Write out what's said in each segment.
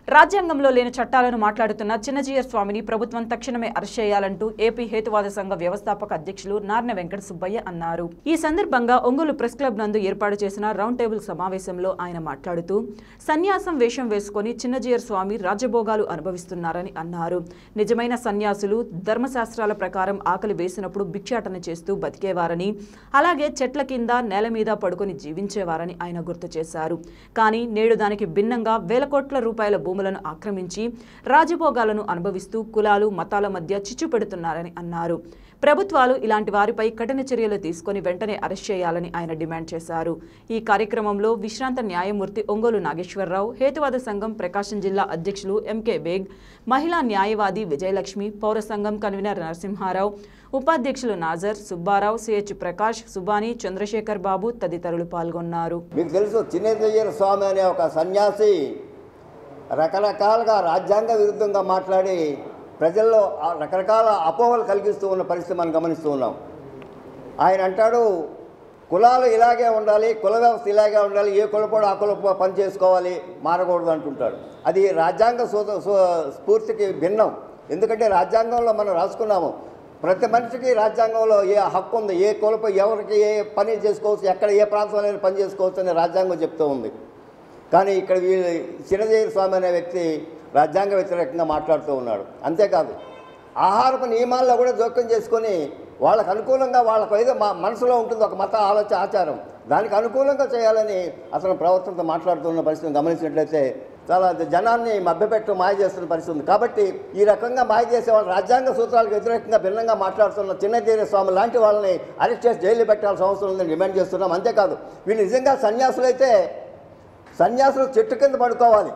రాజ్యాంగంలో లేని చట్టాలను మాట్లాడుతున్న చిన్నజీయర్ స్వామిని ప్రభుత్వం తక్షణమే అరెస్ట్ చేయాలంటూ ఏపీ హేతువాద సంఘ వ్యవస్థాపక అధ్యక్షులు నార్న వెంకట సుబ్బయ్య అన్నారు ఈ సందర్భంగా ఒంగోలు ప్రెస్ క్లబ్ నందు ఏర్పాటు చేసిన రౌండ్ టేబుల్ సమావేశంలో ఆయన మాట్లాడుతూ సన్యాసం వేషం వేసుకొని చిన్నజీయర్ స్వామి రాజభోగాలు అనుభవిస్తున్నారని అన్నారు నిజమైన సన్యాసులు ధర్మశాస్త్రాల ప్రకారం ఆకలి వేసినప్పుడు భిక్షాటన చేస్తూ బతికేవారని అలాగే చెట్ల కింద నేల మీద పడుకొని జీవించేవారని ఆయన గుర్తు చేశారు కానీ నేడు దానికి భిన్నంగా వేల కోట్ల రూపాయల భూములను ఆక్రమించి రాజభోగాలను అనుభవిస్తూ కులాలు మతాల మధ్య చిచ్చు పెడుతున్నారని అన్నారు ప్రభుత్వాలు ఇలాంటి వారిపై కఠిన చర్యలు తీసుకొని వెంటనే అరెస్ట్ చేయాలని ఆయన డిమాండ్ చేశారు ఈ కార్యక్రమంలో విశ్రాంత న్యాయమూర్తి ఒంగోలు నాగేశ్వరరావు హేతువాద సంఘం ప్రకాశం జిల్లా అధ్యక్షులు ఎంకే బేగ్ మహిళా న్యాయవాది విజయలక్ష్మి పౌర సంఘం కన్వీనర్ నరసింహారావు ఉపాధ్యక్షులు నాజర్ సుబ్బారావు సిహెచ్ ప్రకాష్ సుబాని చంద్రశేఖర్ బాబు తదితరులు పాల్గొన్నారు మీకు తెలుసు చిన్నజయ్యర్ స్వామి అనే ఒక సన్యాసి రకరకాలుగా రాజ్యాంగ విరుద్ధంగా మాట్లాడి ప్రజల్లో ఆ రకరకాల అపోహలు కలిగిస్తూ ఉన్న పరిస్థితి మనం గమనిస్తూ ఉన్నాం ఆయన అంటాడు కులాలు ఇలాగే ఉండాలి కుల వ్యవస్థ ఇలాగే ఉండాలి ఏ కులపోడు ఆ కులపో పని చేసుకోవాలి మారకూడదు అంటుంటాడు అది రాజ్యాంగ సూత సు- స్ఫూర్తికి భిన్నం ఎందుకంటే రాజ్యాంగంలో మనం రాసుకున్నాము ప్రతి మనిషికి రాజ్యాంగంలో ఏ హక్కు ఉంది ఏ కులప ఎవరికి ఏ పని చేసుకోవచ్చు ఎక్కడ ఏ ప్రాంతంలో పని చేసుకోవచ్చు అని రాజ్యాంగం చెప్తూ ఉంది కానీ ఇక్కడ వీళ్ళు చిరంజీవి స్వామి అనే వ్యక్తి రాజ్యాంగ వ్యతిరేకంగా మాట్లాడుతూ ఉన్నాడు అంతేకాదు ఆహారపు నియమాల్లో కూడా జోక్యం చేసుకొని వాళ్ళకు అనుకూలంగా వాళ్ళకు ఏదో మా మనసులో ఉంటుంది ఒక మత ఆలోచన ఆచారం దానికి అనుకూలంగా చేయాలని అతను ప్రవర్తనతో మాట్లాడుతున్న పరిస్థితిని గమనించినట్లయితే చాలా జనాన్ని మభ్యపెట్టడం మాయ చేస్తున్న పరిస్థితి ఉంది కాబట్టి ఈ రకంగా మాయ చేసే వాళ్ళు రాజ్యాంగ సూత్రాలకు వ్యతిరేకంగా భిన్నంగా మాట్లాడుతున్న చిన్నతీర స్వామి లాంటి వాళ్ళని అరెస్ట్ చేసి జైలు పెట్టాల్సిన అవసరం ఉందని డిమాండ్ చేస్తున్నాం అంతేకాదు వీళ్ళు నిజంగా సన్యాసులైతే సన్యాసులు చెట్టు కింద పడుకోవాలి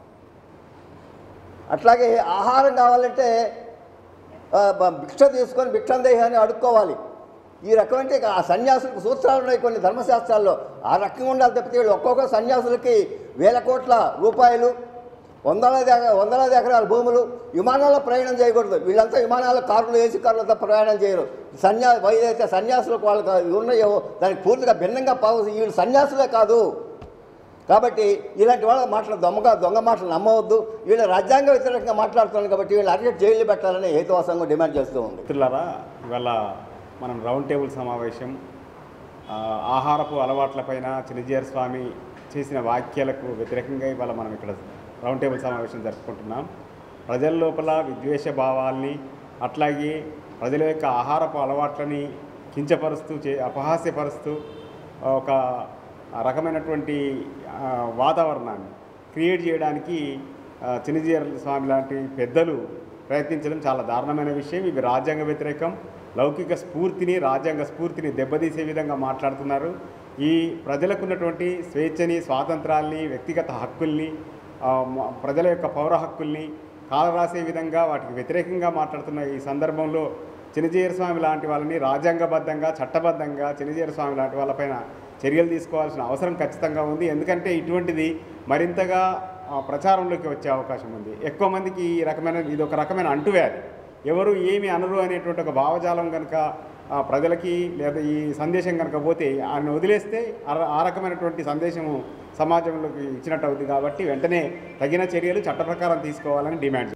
అట్లాగే ఆహారం కావాలంటే ఆ, బ- భిక్ష తీసుకొని భిక్షందేహాన్ని అడుక్కోవాలి ఈ రకమైన ఆ సన్యాసులకు సూత్రాలు ఉన్నాయి కొన్ని ధర్మశాస్త్రాల్లో ఆ రకంగా ఉండాలి తప్పితే వీళ్ళు ఒక్కొక్క సన్యాసులకి వేల కోట్ల రూపాయలు వందలాది ఎక- వందలాది ఎకరాల భూములు విమానాల్లో ప్రయాణం చేయకూడదు వీళ్ళంతా విమానాల కార్లు ఏసీ కార్లతో ప్రయాణం చేయరు సన్యా ఏదైతే సన్యాసులకు వాళ్ళకి ఉన్నాయో దానికి పూర్తిగా భిన్నంగా పావు వీళ్ళు సన్యాసులే కాదు కాబట్టి ఇలాంటి వాళ్ళ మాటలు దొంగ దొంగ మాటలు నమ్మవద్దు వీళ్ళు రాజ్యాంగ వ్యతిరేకంగా మాట్లాడుతున్నారు కాబట్టి వీళ్ళు అరెస్ట్ జైలు పెట్టాలని హేతువాసంగా డిమాండ్ చేస్తూ ఉంది మిత్రులారా ఇవాళ మనం రౌండ్ టేబుల్ సమావేశం ఆ, ఆహారపు అలవాట్లపైన చిన్నజీయర్ స్వామి చేసిన వాక్యాలకు వ్యతిరేకంగా ఇవాళ మనం ఇక్కడ రౌండ్ టేబుల్ సమావేశం జరుపుకుంటున్నాం ప్రజల లోపల విద్వేష భావాల్ని అట్లాగే ప్రజల యొక్క ఆహారపు అలవాట్లని కించపరుస్తూ చే అపహాస్యపరుస్తూ ఒక రకమైనటువంటి ఆ, వాతావరణాన్ని క్రియేట్ చేయడానికి ఆ, చిన్నజీయర్ స్వామి లాంటి పెద్దలు ప్రయత్నించడం చాలా దారుణమైన విషయం ఇవి రాజ్యాంగ వ్యతిరేకం లౌకిక స్ఫూర్తిని రాజ్యాంగ స్ఫూర్తిని దెబ్బతీసే విధంగా మాట్లాడుతున్నారు ఈ ప్రజలకు ఉన్నటువంటి స్వేచ్ఛని స్వాతంత్రాల్ని వ్యక్తిగత హక్కుల్ని ఆ, మ- ప్రజల యొక్క పౌర హక్కుల్ని కాలరాసే విధంగా వాటికి వ్యతిరేకంగా మాట్లాడుతున్న ఈ సందర్భంలో చిన్నజీయర్ స్వామి లాంటి వాళ్ళని రాజ్యాంగబద్ధంగా చట్టబద్ధంగా చిన్నజీయర్ స్వామి లాంటి వాళ్ళపైన చర్యలు తీసుకోవాల్సిన అవసరం ఖచ్చితంగా ఉంది ఎందుకంటే ఇటువంటిది మరింతగా ఆ, ప్రచారంలోకి వచ్చే అవకాశం ఉంది ఎక్కువ మందికి ఈ రకమైన ఇది ఒక రకమైన అంటువ్యాధి ఎవరు ఏమి అనరు అనేటువంటి ఒక భావజాలం కనుక ఆ, ప్రజలకి లేదా ఈ సందేశం కనుక పోతే ఆయన వదిలేస్తే ఆ- ఆ రకమైనటువంటి సందేశము సమాజంలోకి ఇచ్చినట్టు అవుతుంది కాబట్టి వెంటనే తగిన చర్యలు చట్ట ప్రకారం తీసుకోవాలని డిమాండ్